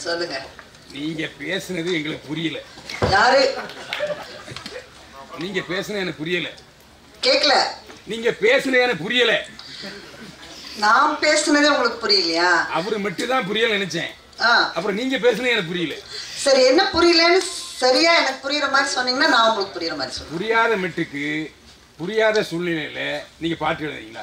சொல்லுங்க நீங்க பேசுனது எங்களுக்கு புரியல யாரு நீங்க பேசுனது எனக்கு புரியல கேட்கல நீங்க பேசுனது எனக்கு புரியல நான் பேசுனதே உங்களுக்கு புரியலையா அவரு மட்டும் தான் புரியல நினைச்சேன் ஆ அப்புறம் நீங்க பேசுனது எனக்கு புரியல சரி என்ன புரியலன்னு சரியா எனக்கு புரியுற மாதிரி சொன்னீங்கன்னா நான் உங்களுக்கு புரியுற மாதிரி சொல்றேன் புரியாத மெட்டுக்கு புரியாத சூழ்நிலையில நீங்க பாட்டு எழுதுறீங்களா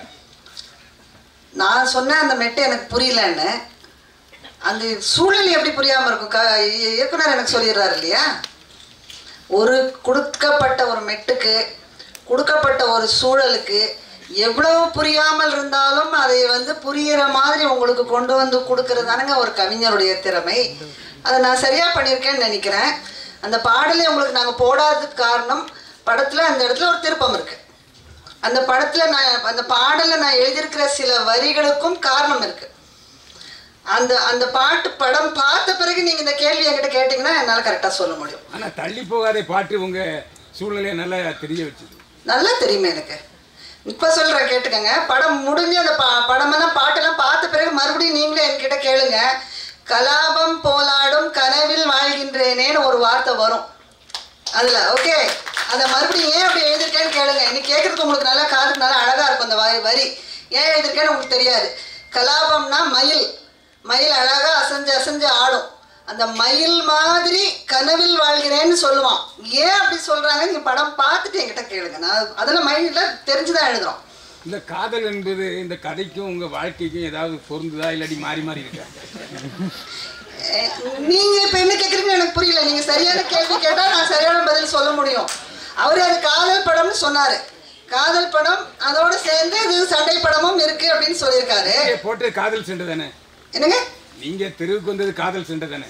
நான் சொன்ன அந்த மெட்டு எனக்கு புரியலன்னு அந்த சூழ்நிலை எப்படி புரியாம இருக்கும் க இ- இயக்குனர் எனக்கு சொல்லிடுறாரு இல்லையா ஒரு கொடுக்கப்பட்ட ஒரு மெட்டுக்கு கொடுக்கப்பட்ட ஒரு சூழலுக்கு எவ்வளவு புரியாமல் இருந்தாலும் அதை வந்து புரியிற மாதிரி உங்களுக்கு கொண்டு வந்து கொடுக்கறது தானங்க ஒரு கவிஞருடைய திறமை அதை நான் சரியா பண்ணியிருக்கேன்னு நினைக்கிறேன் அந்த பாடலை உங்களுக்கு நாங்கள் போடாததுக்கு காரணம் படத்தில் அந்த இடத்துல ஒரு திருப்பம் இருக்கு அந்த படத்தில் நான் அந்த பாடலை நான் எழுதியிருக்கிற சில வரிகளுக்கும் காரணம் இருக்கு அந்த அந்த பாட்டு படம் பார்த்த பிறகு நீங்கள் இந்த கேள்வி என்கிட்ட கேட்டிங்கன்னா என்னால் கரெக்டாக சொல்ல முடியும் ஆனா தள்ளி போகாதே பாட்டு உங்க சூழ்நிலையை நல்லா தெரிய வச்சது நல்லா தெரியுமே எனக்கு இப்போ சொல்கிறேன் கேட்டுக்கங்க படம் முடிஞ்சு அந்த பா படமெல்லாம் பாட்டெல்லாம் பார்த்த பிறகு மறுபடியும் நீங்களே என்கிட்ட கேளுங்க கலாபம் போலாடும் கனவில் வாழ்கின்றேனேன்னு ஒரு வார்த்தை வரும் அதில் ஓகே அதை மறுபடியும் ஏன் அப்படி எழுதியிருக்கேன்னு கேளுங்க இன்னைக்கு கேட்குறதுக்கு உங்களுக்கு நல்லா காதுக்கு நல்லா அழகாக இருக்கும் அந்த வரி வரி ஏன் எழுதியிருக்கேன்னு உங்களுக்கு தெரியாது கலாபம்னா மயில் மயில் அழகாக அசைஞ்சு அசைஞ்சு ஆடும் அந்த மயில் மாதிரி கனவில் வாழ்கிறேன்னு சொல்லுவான் ஏன் அப்படி சொல்கிறாங்க நீங்கள் படம் பார்த்துட்டு என்கிட்ட கேளுங்க நான் அதெல்லாம் மைண்டில் தெரிஞ்சு தான் எழுதுறோம் இந்த காதல் என்பது இந்த கதைக்கும் உங்க வாழ்க்கைக்கும் ஏதாவது பொருந்துதா இல்லாட்டி மாறி மாறி இருக்கா அஹ் நீங்க இப்ப என்ன கேக்குறீங்கன்னு எனக்கு புரியல நீங்க சரியான கேள்வி கேட்டா நான் சரியான பதில் சொல்ல முடியும் அவரு அது காதல் படம்னு சொன்னாரு காதல் படம் அதோட சேர்ந்து இது சண்டை படமும் இருக்கு அப்படின்னு சொல்லியிருக்காரு நீங்க போட்டது காதல் சென்று தானே என்னங்க நீங்க தெருவுக்கு வந்தது காதல் சென்று தானே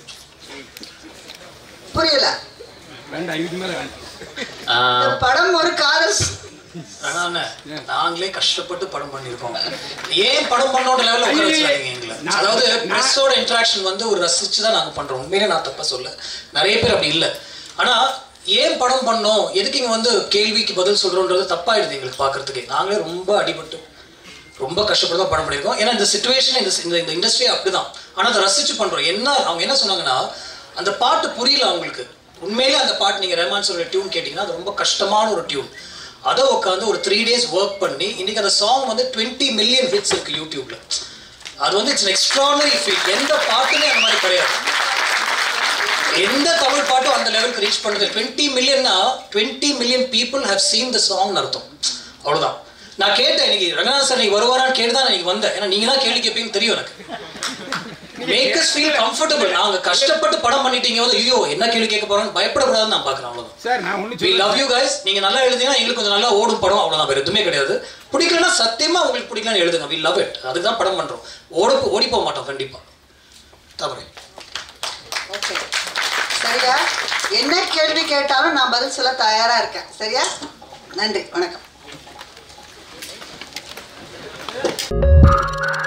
புரியல வேண்டாம் இதுக்கு மேல வேண்டாம் இந்த படம் ஒரு காதல் ஆனா நாங்களே கஷ்டப்பட்டு படம் பண்ணிருக்கோம் ஏன் படம் பண்ணோட லெவல்ல உட்கார வச்சாங்க எங்களை நான்- அதாவது நான்- பிரஸ்ஸோட இன்டராக்ஷன் வந்து ஒரு ரசிச்சு தான் நாங்க பண்றோம் உண்மையிலே நான் தப்பா சொல்ல நிறைய பேர் அப்படி இல்ல ஆனா ஏன் படம் பண்ணோம் எதுக்கு இங்க வந்து கேள்விக்கு பதில் சொல்றோன்றது தப்பாயிடுது எங்களுக்கு பாக்குறதுக்கு நாங்களே ரொம்ப அடிபட்டு ரொம்ப கஷ்டப்பட்டு தான் படம் பண்ணியிருக்கோம் ஏன்னா இந்த சுச்சுவேஷன் இந்த இந்த இந்த இண்டஸ்ட்ரி அப்படிதான் ஆனா அதை ரசிச்சு பண்றோம் என்ன அவங்க என்ன சொன்னாங்கன்னா அந்த பாட்டு புரியல அவங்களுக்கு உண்மையிலே அந்த பாட்டு நீங்க ரஹ்மான் சொல்ற டியூன் கேட்டீங்கன்னா அது ரொம்ப கஷ்டமான ஒரு டியூன் அதை உட்காந்து ஒரு த்ரீ டேஸ் ஒர்க் பண்ணி இன்னைக்கு அந்த சாங் வந்து டுவெண்ட்டி மில்லியன் ஹிட்ஸ் இருக்கு யூடியூப்ல அது வந்து இட்ஸ் எக்ஸ்ட்ரானரி ஃபீல் எந்த பாட்டுமே அந்த மாதிரி கிடையாது எந்த தமிழ் பாட்டும் அந்த லெவலுக்கு ரீச் பண்ணுது டுவெண்ட்டி மில்லியன்னா twenty million people how seen the song அர்த்தம் அவ்வளவுதான் நான் கேட்டேன் இன்னைக்கு ரங்கநாத் சார் நீங்க வருவாரான்னு கேட்டு தான் நான் இன்னைக்கு வந்தேன் ஏன்னா நீங்க தான் கேள்வி கேட்பீங்கன்னு தெரியும் எனக்கு மேக் அஸ் ஃபீல் கம்ஃபர்டபுள் நாங்க கஷ்டப்பட்டு படம் பண்ணிட்டீங்க வந்து ஐயோ என்ன கேள்வி கேட்க போறோம்னு பயப்படக்கூடாதுன்னு நான் பாக்குறேன் அவ்வளவுதான் சார் நான் ஒண்ணு வி லவ் சொல்ல யூ guys நீங்க நல்லா எழுதினா எங்களுக்கு கொஞ்சம் நல்லா ஓடும் படம் அவ்வளவுதான் வேற எதுவுமே கிடையாது பிடிக்கலன்னா சத்தியமா உங்களுக்கு பிடிக்கலன்னு எழுதுங்க வி லவ் இட் அதுக்கு தான் படம் பண்றோம் ஓட ஓடி போக மாட்டோம் கண்டிப்பா தவறு ஓகே சரியா என்ன கேள்வி கேட்டாலும் நான் பதில் சொல்ல தயாரா இருக்கேன் சரியா நன்றி வணக்கம்